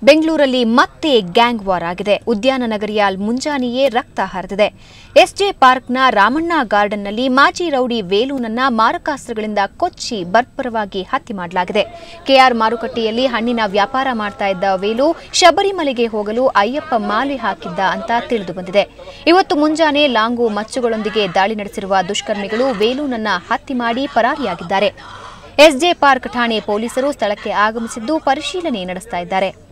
ಬೆಂಗಳೂರಲ್ಲಿ ಮತ್ತೆ gang war ಆಗಿದೆ ಉದ್ಯಾನ ನಗರಿಯ ಮುಂಜಾನೆಯೇ ರಕ್ತ ಹರಿದಿದೆ ಎಸ್ಜೆ ಪಾರ್ಕ್ನ ರಾಮಣ್ಣ ಗಾರ್ಡನ್ನಲ್ಲಿ ಮಾಜಿ ರೌಡಿ ವೇಲುನನ್ನ ಮಾರಕಾಸ್ತ್ರಗಳಿಂದ ಕೊಚ್ಚಿ ಬರ್ಬರವಾಗಿ ಹತ್ಯೆ ಮಾಡಲಾಗಿದೆ ಕೆಆರ್ ಮಾರುಕಟ್ಟೆಯಲ್ಲಿ ಹಣ್ಣಿನ ವ್ಯಾಪಾರ ಮಾಡ್ತಾ ಇದ್ದ ವೇಲು ಶಬರಿಮಲೆಗೆ ಹೋಗಲು ಅಯ್ಯಪ್ಪ ಮಾಲೆ ಹಾಕಿದ್ದ ಅಂತ ತಿಳಿದು ಬಂದಿದೆ ಇವತ್ತು ಮುಂಜಾನೆ ಲಾಂಗು ಮಚ್ಚುಗಳೊಂದಿಗೆ ದಾಳಿ ನಡೆಸಿರುವ ದುಷ್ಕರ್ಮಿಗಳು ವೇಲುನನ್ನ ಹತ್ಯೆ ಮಾಡಿ ಪರಾರಿಯಾಗಿದ್ದಾರೆ ಎಸ್ಜೆ ಪಾರ್ಕ್ ಠಾಣೆ ಪೊಲೀಸರು ಸ್ಥಳಕ್ಕೆ ಆಗಮಿಸಿದ್ದು ಪರಿಶೀಲನೆ ನಡೆಸ್ತಾ ಇದ್ದಾರೆ